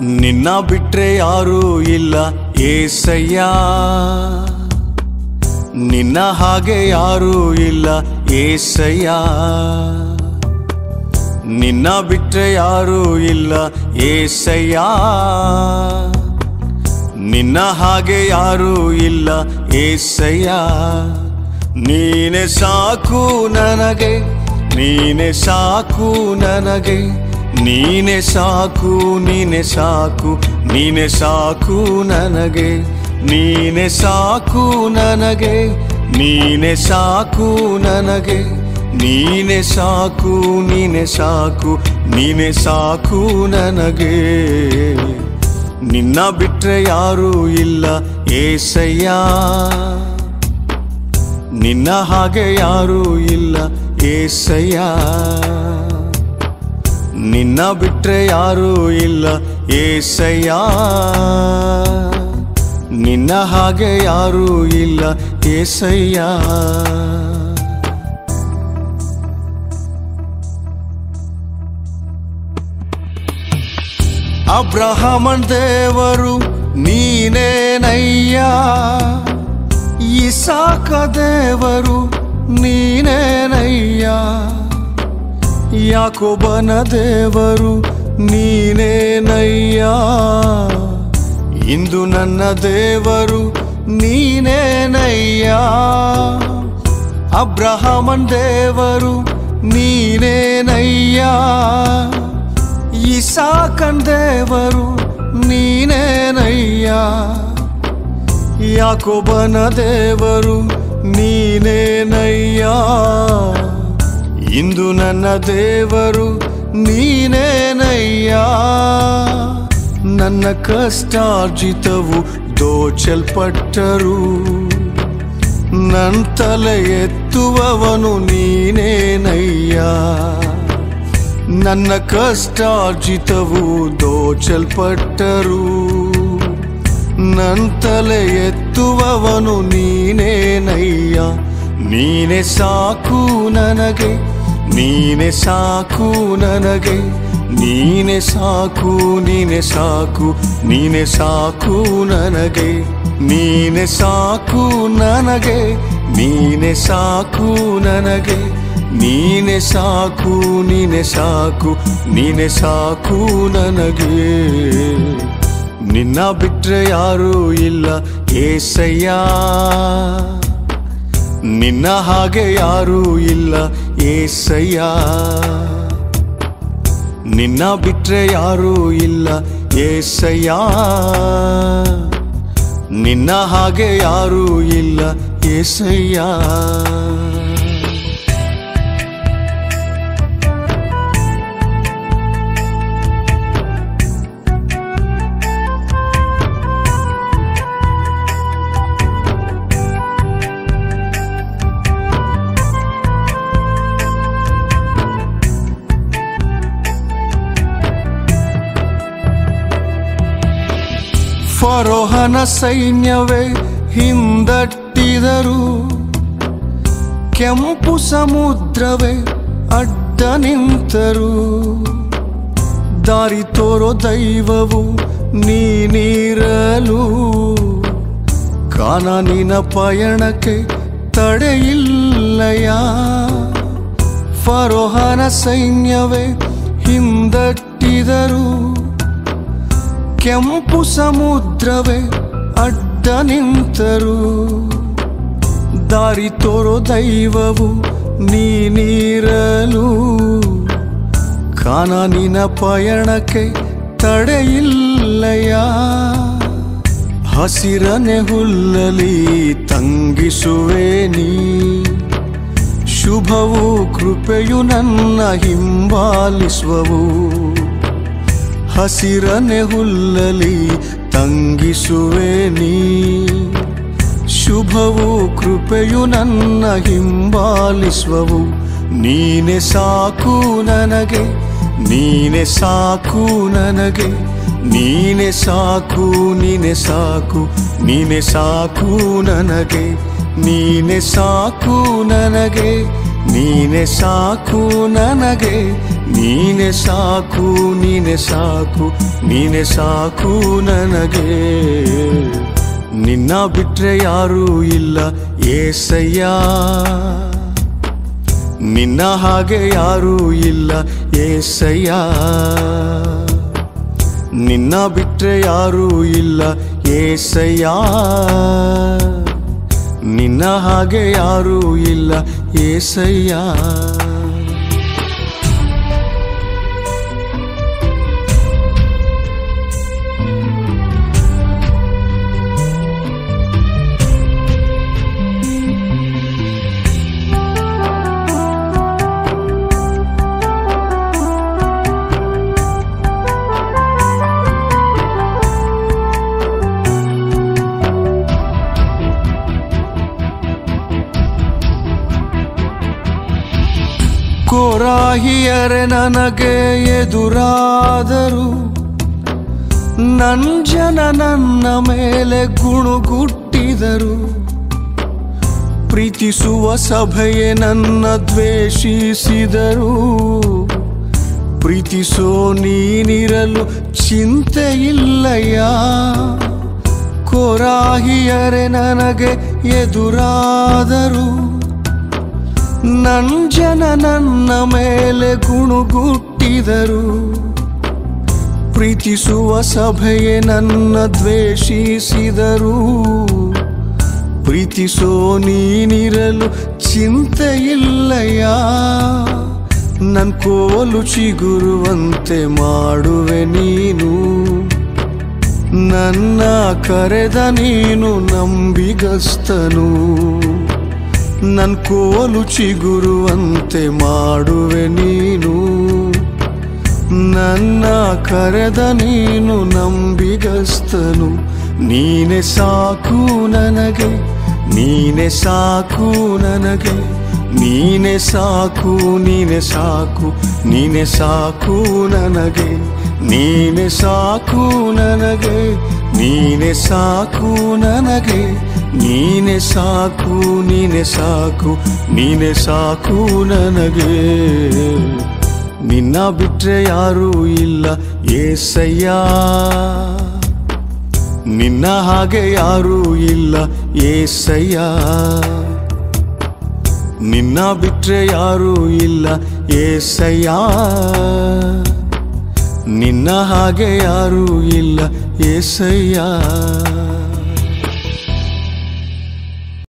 ನಿನ್ನ ಬಿಟ್ರೆ ಯಾರೂ ಇಲ್ಲ ಏಸಯ್ಯ ನಿನ್ನ ಹಾಗೆ ಯಾರೂ ಇಲ್ಲ ಏಸಯ್ಯ ನಿನ್ನ ಬಿಟ್ರೆ ಯಾರೂ ಇಲ್ಲ ಏಸಯ್ಯ ನಿನ್ನ ಹಾಗೆ ಯಾರೂ ಇಲ್ಲ ಏಸಯ್ಯ ನೀನೆ ಸಾಕು ನನಗೆ ನೀನೆ ಸಾಕು ನನಗೆ ನೀನೆ ಸಾಕು ನೀನೆ ಸಾಕು ನೀನೆ ಸಾಕು ನನಗೆ ನೀನೆ ಸಾಕು ನನಗೆ ನೀನೆ ಸಾಕು ನನಗೆ ನೀನೆ ಸಾಕು ನೀನೆ ಸಾಕು ನೀನೆ ಸಾಕು ನನಗೆ ನಿನ್ನ ಬಿಟ್ರೆ ಯಾರೂ ಇಲ್ಲ ಏಸಯ್ಯ ನಿನ್ನ ಹಾಗೆ ಯಾರೂ ಇಲ್ಲ ಏಸಯ್ಯ ನಿನ್ನ ಬಿಟ್ರೆ ಯಾರೂ ಇಲ್ಲ ಏಸಯ್ಯ ನಿನ್ನ ಹಾಗೆ ಯಾರೂ ಇಲ್ಲ ಏಸಯ್ಯ ಅಬ್ರಹಮನ್ ದೇವರು ನೀನೇನಯ್ಯ ಇಸಾಕ ದೇವರು ನೀನೇನಯ್ಯ ಯಾಕೋಬನ ದೇವರು ನೀನೇನಯ್ಯ ಇಂದು ನನ್ನ ದೇವರು ನೀನೇನಯ್ಯ ಅಬ್ರಹಮನ್ ದೇವರು ನೀನೇನಯ್ಯ ಇಸಾಕನ್ ದೇವರು ನೀನೇನಯ್ಯ ಯಾಕೋಬನ ದೇವರು ನೀನೇನಯ್ಯ ಇಂದು ನನ್ನ ದೇವರು ನೀನೇನಯ್ಯ ನನ್ನ ಕಷ್ಟಾರ್ಜಿತವು ದೋಚಲ್ಪಟ್ಟರು ನನ್ನ ತಲೆ ಎತ್ತುವವನು ನೀನೇನಯ್ಯ ನನ್ನ ಕಷ್ಟಾರ್ಜಿತವು ದೋಚಲ್ಪಟ್ಟರು ನನ್ನ ತಲೆ ಎತ್ತುವವನು ನೀನೇನಯ್ಯ ನೀನೆ ಸಾಕು ನನಗೆ ನೀನೆ ಸಾಕು ನನಗೆ ನೀನೆ ಸಾಕು ನೀನೆ ಸಾಕು ನೀನೆ ಸಾಕು ನನಗೆ ನೀನೆ ಸಾಕು ನನಗೆ ನೀನೆ ಸಾಕು ನನಗೆ ನೀನೆ ಸಾಕು ನೀನೆ ಸಾಕು ನೀನೆ ಸಾಕು ನನಗೆ ನಿನ್ನ ಬಿಟ್ರೆ ಯಾರೂ ಇಲ್ಲ ಏಸಯ್ಯ ನಿನ್ನ ಹಾಗೆ ಯಾರೂ ಇಲ್ಲ ಏಸಯ್ಯ ನಿನ್ನ ಬಿಟ್ರೆ ಯಾರೂ ಇಲ್ಲ ಏಸಯ್ಯ ನಿನ್ನ ಹಾಗೆ ಯಾರೂ ಇಲ್ಲ ಏಸಯ್ಯ ಫರೋಹನ ಸೈನ್ಯವೇ ಹಿಂದಟ್ಟಿದರು ಕೆಂಪು ಸಮುದ್ರವೇ ಅಡ್ಡ ನಿಂತರು ದಾರಿ ತೋರೋ ದೈವವು ನೀನಿರಲು ಕಾನನಿನ ಪಯಣಕ್ಕೆ ತಡೆಯಿಲ್ಲಯ ಫರೋಹನ ಸೈನ್ಯವೇ ಹಿಂದಟ್ಟಿದರು ಕೆಂಪು ಸಮುದ್ರವೇ ಅಡ್ಡ ನಿಂತರು ದಾರಿ ತೋರೋ ದೈವವು ನೀನಿರಲು ಕಾನನಿನ ಪಯಣಕ್ಕೆ ತಡೆಯಿಲ್ಲಯ ಹಸಿರನೆ ಹುಲ್ಲಲಿ ತಂಗಿಸುವೆ ನೀ ಶುಭವು ಕೃಪೆಯು ನನ್ನ ಹಿಂಬಾಲಿಸುವವು ಹಸಿರನೆ ಹುಲ್ಲಲಿ ತಂಗಿಸುವೆ ನೀ ಶುಭವು ಕೃಪೆಯು ನನ್ನ ಹಿಂಬಾಲಿಸುವವು ನೀನೆ ಸಾಕು ನನಗೆ ನೀನೆ ಸಾಕು ನನಗೆ ನೀನೆ ಸಾಕು ನೀನೆ ಸಾಕು ನೀನೆ ಸಾಕು ನನಗೆ ನೀನೆ ಸಾಕು ನನಗೆ ನೀನೆ ಸಾಕು ನನಗೆ ನೀನೆ ಸಾಕು ನೀನೆ ಸಾಕು ನೀನೆ ಸಾಕು ನನಗೆ ನಿನ್ನ ಬಿಟ್ರೆ ಯಾರೂ ಇಲ್ಲ ಏಸಯ್ಯ ನಿನ್ನ ಹಾಗೆ ಯಾರೂ ಇಲ್ಲ ಏಸಯ್ಯ ನಿನ್ನ ಬಿಟ್ರೆ ಯಾರೂ ಇಲ್ಲ ಏಸಯ್ಯ ನಿನ್ನ ಹಾಗೆ ಯಾರೂ ಇಲ್ಲ ಏಸಯ್ಯ ಕೋರಾಹಿಯರೆ ನನಗೆ ಎದುರಾದರು ನನ್ ಜನ ನನ್ನ ಮೇಲೆ ಗುಣುಗುಟ್ಟಿದರು ಪ್ರೀತಿಸುವ ಸಭೆಯೇ ನನ್ನ ದ್ವೇಷಿಸಿದರು ಪ್ರೀತಿಸೋ ನೀನಿರಲು ಚಿಂತೆ ಇಲ್ಲಯ್ಯ ಕೋರಾಹಿಯರೆ ನನಗೆ ಎದುರಾದರು ನನ್ ಜನ ನನ್ನ ಮೇಲೆ ಗುಣುಗುಟ್ಟಿದರು ಪ್ರೀತಿಸುವ ಸಭೆಯೇ ನನ್ನ ದ್ವೇಷಿಸಿದರು ಪ್ರೀತಿಸೋ ನೀನಿರಲು ಚಿಂತೆ ಇಲ್ಲಯ್ಯ ನನ್ ಕೋಲು ಚಿಗುರುವಂತೆ ಮಾಡುವೆ ನೀನು ನನ್ನ ಕರೆದ ನೀನು ನಂಬಿಗಸ್ತನು ನನ್ ಕೋಲು ಚಿಗುರುವಂತೆ ಮಾಡುವೆ ನೀನು ನನ್ನ ಕರೆದ ನೀನು ನಂಬಿಗಸ್ತನು ನೀನೆ ಸಾಕು ನನಗೆ ನೀನೆ ಸಾಕು ನನಗೆ ನೀನೆ ಸಾಕು ನೀನೆ ಸಾಕು ನೀನೆ ಸಾಕು ನನಗೆ ನೀನೆ ಸಾಕು ನನಗೆ ನೀನೆ ಸಾಕು ನನಗೆ ನೀನೆ ಸಾಕು ನೀನೆ ಸಾಕು ನೀನೆ ಸಾಕು ನನಗೆ ನಿನ್ನ ಬಿಟ್ರೆ ಯಾರೂ ಇಲ್ಲ ಏಸಯ್ಯ ನಿನ್ನ ಹಾಗೆ ಯಾರೂ ಇಲ್ಲ ಏಸಯ್ಯ ನಿನ್ನ ಬಿಟ್ರೆ ಯಾರೂ ಇಲ್ಲ ಏಸಯ್ಯ ನಿನ್ನ ಹಾಗೆ ಯಾರೂ ಇಲ್ಲ ಏಸಯ್ಯ